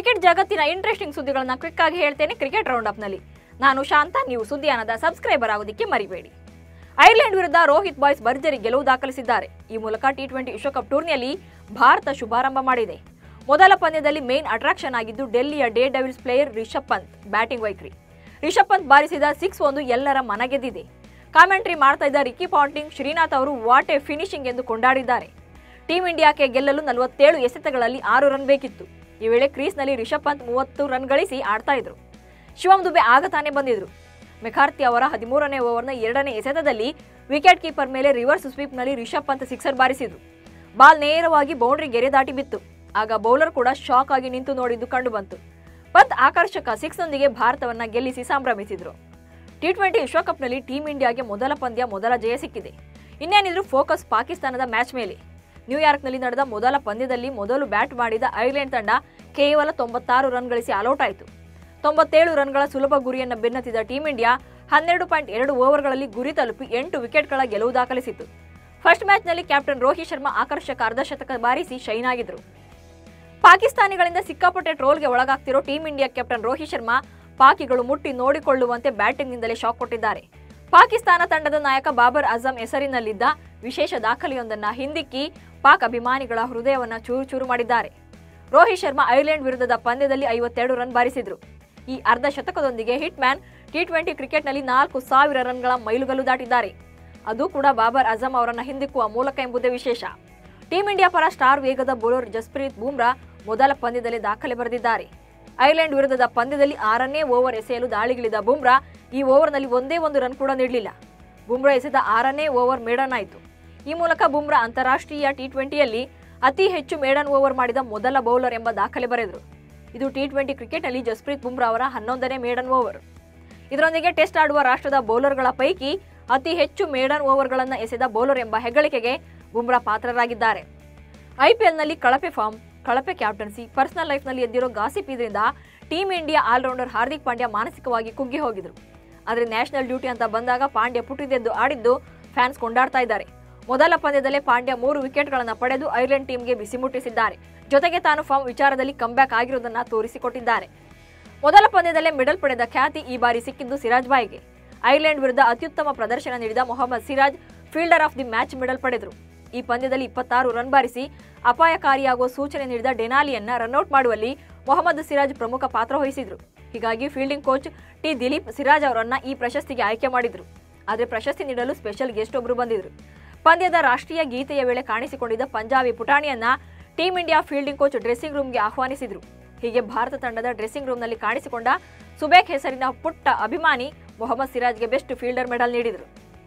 cricket ಜಗತ್ತಿನ interesting ಸುದ್ದಿಗಳನ್ನ quick ಆಗಿ ಹೇಳ್ತೇನೆ ಕ್ರಿಕೆಟ್ ರೌಂಡ್ ಅಪ್ನಲ್ಲಿ ನಾನು ಶಾಂತ ನೀವು ಸುದ್ದಿಯಾನದ ಸಬ್ಸ್ಕ್ರೈಬರ್ ಆಗೋದಕ್ಕೆ ಮರಿಬೇಡಿ ಐರ್ಲೆಂಡ್ ವಿರುದ್ಧ ರೋಹಿತ್ ಬಾಯ್ಸ್ ಭರ್ಜರಿ ಗೆಲುವು ದಾಖಲಿಸಿದ್ದಾರೆ ಈ ಮೂಲಕ ಟಿ ಟ್ವೆಂಟಿ ವಿಶ್ವಕಪ್ ಟೂರ್ನಿಯಲ್ಲಿ ಭಾರತ ಶುಭಾರಂಭ ಮಾಡಿದೆ ಮೊದಲ ಪಂದ್ಯದಲ್ಲಿ ಮೇನ್ ಅಟ್ರಾಕ್ಷನ್ ಆಗಿದ್ದು ಡೆಲ್ಲಿಯ Daredevils player Rishabh Pant batting ವೈಖರಿ ರಿಷಬ್ ಪಂತ್ ಬಾರಿಸಿದ ಸಿಕ್ಸ್ ಒಂದು ಎಲ್ಲರ ಮನಗೆದ್ದಿದೆ ಕಾಮೆಂಟ್ರಿ ಮಾಡ್ತಾ ಇದ್ದ ರಿಕ್ಕಿ ಪಾಂಟಿಂಗ್ ಶ್ರೀನಾಥ್ ಅವರು ವಾಟ್ ಎ ಫಿನಿಶಿಂಗ್ ಎಂದು ಕೊಂಡಾಡಿದ್ದಾರೆ ಟೀಂ ಇಂಡಿಯಾಕ್ಕೆ ಗೆಲ್ಲಲು ನಲವತ್ತೇಳು ಎಸೆತಗಳಲ್ಲಿ ಆರು ರನ್ ಬೇಕಿತ್ತು ಈ ವೇಳೆ ಕ್ರೀಸ್ನಲ್ಲಿ ರಿಷಬ್ ಪಂತ್ ಮೂವತ್ತು ರನ್ ಗಳಿಸಿ ಆಡ್ತಾ ಇದ್ರು ಶಿವಮ್ ದುಬೆ ಆಗ ತಾನೇ ಬಂದಿದ್ರು ಮೆಕಾರ್ತಿ ಅವರ ಹದಿಮೂರನೇ ಓವರ್ನ ಎರಡನೇ ಎಸೆತದಲ್ಲಿ ವಿಕೆಟ್ ಕೀಪರ್ ಮೇಲೆ ರಿವರ್ಸ್ ಸ್ವೀಪ್ನಲ್ಲಿ ರಿಷಬ್ ಪಂತ್ ಸಿಕ್ಸರ್ ಬಾರಿಸಿದ್ರು ಬಾಲ್ ನೇರವಾಗಿ ಬೌಂಡ್ರಿ ಗೆರೆ ದಾಟಿ ಬಿತ್ತು ಆಗ ಬೌಲರ್ ಕೂಡ ಶಾಕ್ ಆಗಿ ನಿಂತು ನೋಡಿದ್ದು ಕಂಡುಬಂತು ಪಂತ್ ಆಕರ್ಷಕ ಸಿಕ್ಸ್ನೊಂದಿಗೆ ಭಾರತವನ್ನ ಗೆಲ್ಲಿಸಿ ಸಂಭ್ರಮಿಸಿದ್ರು ಟಿ ಟ್ವೆಂಟಿ ವಿಶ್ವಕಪ್ನಲ್ಲಿ ಟೀಂ ಇಂಡಿಯಾಗೆ ಮೊದಲ ಪಂದ್ಯ ಮೊದಲ ಜಯ ಸಿಕ್ಕಿದೆ ಇನ್ನೇನಿದ್ರು ಫೋಕಸ್ ಪಾಕಿಸ್ತಾನದ ಮ್ಯಾಚ್ ಮೇಲೆ ನ್ಯೂಯಾರ್ಕ್ನಲ್ಲಿ ನಡೆದ ಮೊದಲ ಪಂದ್ಯದಲ್ಲಿ ಮೊದಲು ಬ್ಯಾಟ್ ಮಾಡಿದ ಐರ್ಲೆಂಡ್ ತಂಡ ಕೇವಲ ತೊಂಬತ್ತಾರು ರನ್ ಗಳಿಸಿ ಆಲೌಟ್ ಆಯಿತು ತೊಂಬತ್ತೇಳು ರನ್ಗಳ ಸುಲಭ ಗುರಿಯನ್ನು ಬೆನ್ನತ್ತಿದ ಟೀಂ ಇಂಡಿಯಾ ಹನ್ನೆರಡು ಪಾಯಿಂಟ್ ಎರಡು ಓವರ್ಗಳಲ್ಲಿ ಗುರಿ ತಲುಪಿ ಎಂಟು ವಿಕೆಟ್ಗಳ ಗೆಲುವು ದಾಖಲಿಸಿತು ಫಸ್ಟ್ ಮ್ಯಾಚ್ನಲ್ಲಿ ಕ್ಯಾಪ್ಟನ್ ರೋಹಿತ್ ಶರ್ಮಾ ಆಕರ್ಷಕ ಅರ್ಧಶತಕ ಬಾರಿಸಿ ಶೈನ್ ಆಗಿದ್ರು ಪಾಕಿಸ್ತಾನಿಗಳಿಂದ ಸಿಕ್ಕಾಪಟ್ಟೆ ಟ್ರೋಲ್ಗೆ ಒಳಗಾಗ್ತಿರೋ team India captain Rohit Sharma ಪಾಕಿಗಳು ಮುಟ್ಟಿ ನೋಡಿಕೊಳ್ಳುವಂತೆ ಬ್ಯಾಟಿಂಗ್ನಿಂದಲೇ ಶಾಕ್ ಕೊಟ್ಟಿದ್ದಾರೆ ಪಾಕಿಸ್ತಾನ ತಂಡದ ನಾಯಕ ಬಾಬರ್ ಅಜಂ ಹೆಸರಿನಲ್ಲಿದ್ದ ವಿಶೇಷ ದಾಖಲೆಯೊಂದನ್ನ ಹಿಂದಿಕ್ಕಿ ಪಾಕ್ ಅಭಿಮಾನಿಗಳ ಹೃದಯವನ್ನ ಚೂರು ಚೂರು ಮಾಡಿದ್ದಾರೆ ರೋಹಿತ್ ಶರ್ಮಾ ಐರ್ಲೆಂಡ್ ವಿರುದ್ಧದ ಪಂದ್ಯದಲ್ಲಿ ಐವತ್ತೆರಡು ರನ್ ಬಾರಿಸಿದ್ರು ಈ ಅರ್ಧ ಶತಕದೊಂದಿಗೆ ಹಿಟ್ ಮ್ಯಾನ್ ಟಿ ಟ್ವೆಂಟಿ ಕ್ರಿಕೆಟ್ನಲ್ಲಿ ನಾಲ್ಕು ಸಾವಿರ ರನ್ಗಳ ಮೈಲುಗಲ್ಲು ದಾಟಿದ್ದಾರೆ ಅದು ಕೂಡ ಬಾಬರ್ ಅಜಂ ಅವರನ್ನ ಹಿಂದಿಕ್ಕುವ ಮೂಲಕ ಎಂಬುದೇ ವಿಶೇಷ ಟೀಂ ಇಂಡಿಯಾ ಪರ ಸ್ಟಾರ್ ವೇಗದ ಬೌಲರ್ ಜಸ್ಪ್ರೀತ್ ಬೂಮ್ರಾ ಮೊದಲ ಪಂದ್ಯದಲ್ಲಿ ದಾಖಲೆ ಬರೆದಿದ್ದಾರೆ ಐರ್ಲೆಂಡ್ ವಿರುದ್ಧದ ಪಂದ್ಯದಲ್ಲಿ ಆರನೇ ಓವರ್ ಎಸೆಯಲು ದಾಳಿಗಿಳಿದ ಬುಮ್ರಾ ಈ ಓವರ್ನಲ್ಲಿ ಒಂದೇ ಒಂದು ರನ್ ಕೂಡ ನೀಡಲಿಲ್ಲ ಬುಮ್ರಾ ಎಸೆದ ಆರನೇ ಓವರ್ ಮೇಡನ್ ಆಯಿತು ಈ ಮೂಲಕ ಬುಮ್ರಾ ಅಂತಾರಾಷ್ಟ್ರೀಯ ಟಿ ಟ್ವೆಂಟಿಯಲ್ಲಿ ಅತಿ ಹೆಚ್ಚು ಮೇಡನ್ ಓವರ್ ಮಾಡಿದ ಮೊದಲ ಬೌಲರ್ ಎಂಬ ದಾಖಲೆ ಬರೆದರು ಇದು ಟಿ ಟ್ವೆಂಟಿ ಕ್ರಿಕೆಟ್ನಲ್ಲಿ ಜಸ್ಪ್ರೀತ್ ಬುಮ್ರಾ ಅವರ ಹನ್ನೊಂದನೇ ಮೇಡನ್ ಓವರ್ ಇದರೊಂದಿಗೆ ಟೆಸ್ಟ್ ಆಡುವ ರಾಷ್ಟ್ರದ ಬೌಲರ್ಗಳ ಪೈಕಿ ಅತಿ ಹೆಚ್ಚು ಮೇಡನ್ ಓವರ್ಗಳನ್ನು ಎಸೆದ ಬೌಲರ್ ಎಂಬ ಹೆಗ್ಗಳಿಕೆಗೆ ಬುಮ್ರಾ ಪಾತ್ರರಾಗಿದ್ದಾರೆ ಐಪಿಎಲ್ನಲ್ಲಿ ಕಳಪೆ ಫಾರ್ಮ್ ಕಳಪೆ ಕ್ಯಾಪ್ಟನ್ಸಿ ಪರ್ಸನಲ್ ಲೈಫ್ನಲ್ಲಿ ಎದ್ದಿರೋ ಗಾಸಿಪ್ ಇದರಿಂದ team India all rounder Hardik Pandya ಮಾನಸಿಕವಾಗಿ ಕುಗ್ಗಿ ಹೋಗಿದ್ರು ಆದರೆ ನ್ಯಾಷನಲ್ ಡ್ಯೂಟಿ ಅಂತ ಬಂದಾಗ ಪಾಂಡ್ಯ ಪುಟಿದೆದ್ದು ಆಡಿದ್ದು ಫ್ಯಾನ್ಸ್ ಕೊಂಡಾಡ್ತಾ ಇದ್ದಾರೆ ಮೊದಲ ಪಂದ್ಯದಲ್ಲೇ ಪಾಂಡ್ಯ ಮೂರು ವಿಕೆಟ್ಗಳನ್ನು ಪಡೆದು ಐರ್ಲೆಂಡ್ ಟೀಮ್ಗೆ ಬಿಸಿ ಮುಟ್ಟಿಸಿದ್ದಾರೆ ಜೊತೆಗೆ ತಾನು ಫಾರ್ಮ್ ವಿಚಾರದಲ್ಲಿ ಕಂಬ್ಯಾಕ್ ಆಗಿರುವುದನ್ನು ತೋರಿಸಿಕೊಟ್ಟಿದ್ದಾರೆ ಮೊದಲ ಪಂದ್ಯದಲ್ಲೇ ಮೆಡಲ್ ಪಡೆದ ಖ್ಯಾತಿ ಈ ಬಾರಿ ಸಿಕ್ಕಿದ್ದು ಸಿರಾಜ್ ಬಾಯ್ಗೆ ಐರ್ಲೆಂಡ್ ವಿರುದ್ಧ ಅತ್ಯುತ್ತಮ ಪ್ರದರ್ಶನ ನೀಡಿದ Mohammed Siraj fielder of the match medal ಪಡೆದರು ಈ ಪಂದ್ಯದಲ್ಲಿ ಇಪ್ಪತ್ತಾರು ರನ್ ಬಾರಿಸಿ ಅಪಾಯಕಾರಿಯಾಗುವ ಸೂಚನೆ ನೀಡಿದ ಡೆನಾಲಿಯನ್ನ ರನ್ಔಟ್ ಮಾಡುವಲ್ಲಿ ಮೊಹಮ್ಮದ್ ಸಿರಾಜ್ ಪ್ರಮುಖ ಪಾತ್ರ ವಹಿಸಿದ್ರು ಹೀಗಾಗಿ fielding coach T Dilip Siraj ಅವರನ್ನ ಈ ಪ್ರಶಸ್ತಿಗೆ ಆಯ್ಕೆ ಮಾಡಿದ್ರು ಆದರೆ ಪ್ರಶಸ್ತಿ ನೀಡಲು ಸ್ಪೆಷಲ್ ಗೆಸ್ಟ್ ಒಬ್ಬರು ಬಂದಿದ್ರು ಪಂದ್ಯದ ರಾಷ್ಟ್ರೀಯ ಗೀತೆಯ ವೇಳೆ ಕಾಣಿಸಿಕೊಂಡಿದ್ದ ಪಂಜಾಬಿ ಪುಟಾಣಿಯನ್ನ team India fielding coach dressing ರೂಮ್ಗೆ ಆಹ್ವಾನಿಸಿದ್ರು ಹೀಗೆ ಭಾರತ ತಂಡದ ಡ್ರೆಸ್ಸಿಂಗ್ ರೂಮ್ನಲ್ಲಿ ಕಾಣಿಸಿಕೊಂಡ ಸುಬೇಕ್ ಹೆಸರಿನ ಪುಟ್ಟ ಅಭಿಮಾನಿ ಮೊಹಮ್ಮದ್ ಸಿರಾಜ್ಗೆ ಬೆಸ್ಟ್ ಫೀಲ್ಡರ್ ಮೆಡಲ್ ನೀಡಿದರು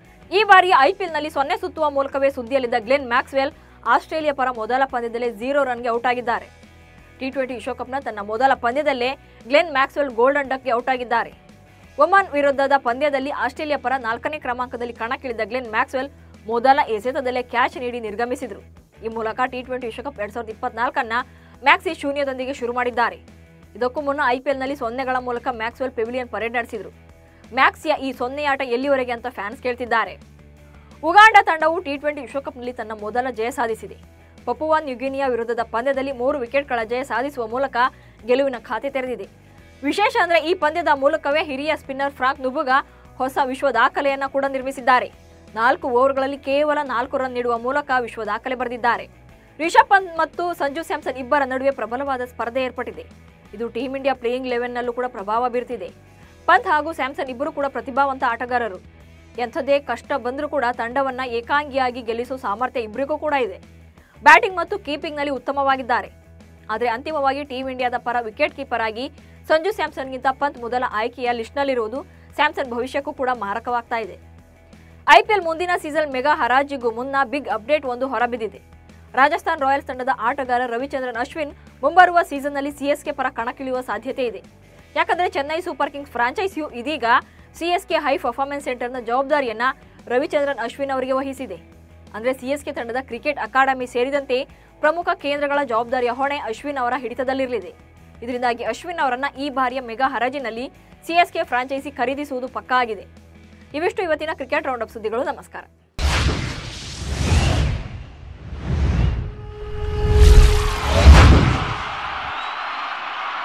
ಈ ಬಾರಿಯ ಐಪಿಎಲ್ನಲ್ಲಿ ಸೊನ್ನೆ ಸುತ್ತುವ ಮೂಲಕವೇ ಸುದ್ದಿಯಲ್ಲಿದ್ದ ಗ್ಲೆನ್ ಮ್ಯಾಕ್ಸ್ವೆಲ್ ಆಸ್ಟ್ರೇಲಿಯಾ ಪರ ಮೊದಲ ಪಂದ್ಯದಲ್ಲೇ ಝೀರೋ ರನ್ಗೆ ಔಟ್ ಆಗಿದ್ದಾರೆ ಟಿ ಟ್ವೆಂಟಿ ವಿಶ್ವಕಪ್ನ ತನ್ನ ಮೊದಲ ಪಂದ್ಯದಲ್ಲೇ ಗ್ಲೆನ್ ಮ್ಯಾಕ್ಸ್ವೆಲ್ ಗೋಲ್ಡನ್ ಡಕ್ಗೆ ಔಟ್ ಆಗಿದ್ದಾರೆ ಒಮಾನ್ ವಿರುದ್ಧದ ಪಂದ್ಯದಲ್ಲಿ ಆಸ್ಟ್ರೇಲಿಯಾ ಪರ ನಾಲ್ಕನೇ ಕ್ರಮಾಂಕದಲ್ಲಿ ಕಣಕ್ಕಿಳಿದ ಗ್ಲೆನ್ ಮ್ಯಾಕ್ಸ್ವೆಲ್ ಮೊದಲ ಎಸೆತದಲ್ಲೇ ಕ್ಯಾಚ್ ನೀಡಿ ನಿರ್ಗಮಿಸಿದರು ಈ ಮೂಲಕ ಟಿ ಟ್ವೆಂಟಿ ವಿಶ್ವಕಪ್ ಎರಡ್ ಸಾವಿರದ ಇಪ್ಪತ್ನಾಲ್ಕನ್ನ ಮ್ಯಾಕ್ಸಿ ಶೂನ್ಯದೊಂದಿಗೆ ಶುರು ಮಾಡಿದ್ದಾರೆ ಇದಕ್ಕೂ ಮುನ್ನ ಐಪಿಎಲ್ನಲ್ಲಿ ಸೊನ್ನೆಗಳ ಮೂಲಕ ಮ್ಯಾಕ್ಸ್ವೆಲ್ ಪೆವಿಲಿಯನ್ ಪರೇಡ್ ನಡೆಸಿದರು ಮ್ಯಾಕ್ಸಿಯ ಈ ಸೊನ್ನೆಯಾಟ ಎಲ್ಲಿವರೆಗೆ ಅಂತ ಫ್ಯಾನ್ಸ್ ಕೇಳ್ತಿದ್ದಾರೆ ಉಗಾಂಡ ತಂಡವು ಟಿ ಟ್ವೆಂಟಿ ವಿಶ್ವಕಪ್ನಲ್ಲಿ ತನ್ನ ಮೊದಲ ಜಯ ಸಾಧಿಸಿದೆ ಪಪುವಾ ನ್ಯೂಗಿನಿಯಾ ವಿರುದ್ಧದ ಪಂದ್ಯದಲ್ಲಿ ಮೂರು ವಿಕೆಟ್ಗಳ ಜಯ ಸಾಧಿಸುವ ಮೂಲಕ ಗೆಲುವಿನ ಖಾತೆ ತೆರೆದಿದೆ ವಿಶೇಷ ಅಂದ್ರೆ ಈ ಪಂದ್ಯದ ಮೂಲಕವೇ ಹಿರಿಯ ಸ್ಪಿನ್ನರ್ ಫ್ರಾಂಕ್ ನುಬುಗ ಹೊಸ ವಿಶ್ವ ದಾಖಲೆಯನ್ನ ಕೂಡ ನಿರ್ಮಿಸಿದ್ದಾರೆ ನಾಲ್ಕು ಓವರ್ಗಳಲ್ಲಿ ಕೇವಲ ನಾಲ್ಕು ರನ್ ನೀಡುವ ಮೂಲಕ ವಿಶ್ವ ದಾಖಲೆ ಬರೆದಿದ್ದಾರೆ ರಿಷಬ್ ಪಂತ್ ಮತ್ತು ಸಂಜು ಸ್ಯಾಮ್ಸನ್ ಇಬ್ಬರ ನಡುವೆ ಪ್ರಬಲವಾದ ಸ್ಪರ್ಧೆ ಏರ್ಪಟ್ಟಿದೆ ಇದು ಟೀಂ ಇಂಡಿಯಾ ಪ್ಲೇಯಿಂಗ್ ಲೆವೆನ್ನಲ್ಲೂ ಕೂಡ ಪ್ರಭಾವ ಬೀರ್ತಿದೆ ಪಂತ್ ಹಾಗೂ ಸ್ಯಾಮ್ಸನ್ ಇಬ್ಬರು ಕೂಡ ಪ್ರತಿಭಾವಂತ ಆಟಗಾರರು ಎಂಥದೇ ಕಷ್ಟ ಬಂದರೂ ಕೂಡ ತಂಡವನ್ನ ಏಕಾಂಗಿಯಾಗಿ ಗೆಲ್ಲಿಸುವ ಸಾಮರ್ಥ್ಯ ಇಬ್ಬರಿಗೂ ಕೂಡ ಇದೆ ಬ್ಯಾಟಿಂಗ್ ಮತ್ತು ಕೀಪಿಂಗ್ನಲ್ಲಿ ಉತ್ತಮವಾಗಿದ್ದಾರೆ ಆದರೆ ಅಂತಿಮವಾಗಿ ಟೀಂ ಇಂಡಿಯಾದ ಪರ ವಿಕೆಟ್ ಕೀಪರ್ ಆಗಿ ಸಂಜು ಸ್ಯಾಮ್ಸನ್ಗಿಂತ ಪಂತ್ ಮೊದಲ ಆಯ್ಕೆಯ ಲಿಸ್ಟ್ನಲ್ಲಿರುವುದು ಸ್ಯಾಮ್ಸನ್ ಭವಿಷ್ಯಕ್ಕೂ ಕೂಡ ಮಾರಕವಾಗ್ತಾ ಇದೆ ಐಪಿಎಲ್ ಮುಂದಿನ ಸೀಸನ್ ಮೆಗಾ ಹರಾಜಿಗೂ ಮುನ್ನ ಬಿಗ್ ಅಪ್ಡೇಟ್ ಒಂದು ಹೊರಬಿದ್ದಿದೆ ರಾಜಸ್ಥಾನ್ ರಾಯಲ್ಸ್ ತಂಡದ ಆಟಗಾರ ರವಿಚಂದ್ರನ್ ಅಶ್ವಿನ್ ಮುಂಬರುವ ಸೀಸನ್ನಲ್ಲಿ ಸಿಎಸ್ಕೆ ಪರ ಕಣಕ್ಕಿಳಿಯುವ ಸಾಧ್ಯತೆ ಇದೆ ಯಾಕಂದ್ರೆ ಚೆನ್ನೈ ಸೂಪರ್ ಕಿಂಗ್ಸ್ ಫ್ರಾಂಚೈಸಿಯು ಇದೀಗ ಸಿಎಸ್ಕೆ ಹೈ ಪರ್ಫಾರ್ಮೆನ್ಸ್ ಸೆಂಟರ್ನ ಜವಾಬ್ದಾರಿಯನ್ನ ರವಿಚಂದ್ರನ್ ಅಶ್ವಿನ್ ಅವರಿಗೆ ವಹಿಸಿದೆ ಅಂದ್ರೆ ಸಿಎಸ್ಕೆ ತಂಡದ ಕ್ರಿಕೆಟ್ ಅಕಾಡೆಮಿ ಸೇರಿದಂತೆ ಪ್ರಮುಖ ಕೇಂದ್ರಗಳ ಜವಾಬ್ದಾರಿಯ ಹೊಣೆ ಅಶ್ವಿನ್ ಅವರ ಹಿಡಿತದಲ್ಲಿರಲಿದೆ ಇದರಿಂದಾಗಿ ಅಶ್ವಿನ್ ಅವರನ್ನ ಈ ಬಾರಿಯ ಮೆಗಾ ಹರಾಜಿನಲ್ಲಿ ಸಿಎಸ್ಕೆ ಫ್ರಾಂಚೈಸಿ ಖರೀದಿಸುವುದು ಪಕ್ಕಾ ಆಗಿದೆ ಇವಿಷ್ಟು ಇವತ್ತಿನ ಕ್ರಿಕೆಟ್ ರೌಂಡ್ ಅಪ್ ಸುದ್ದಿಗಳು ನಮಸ್ಕಾರ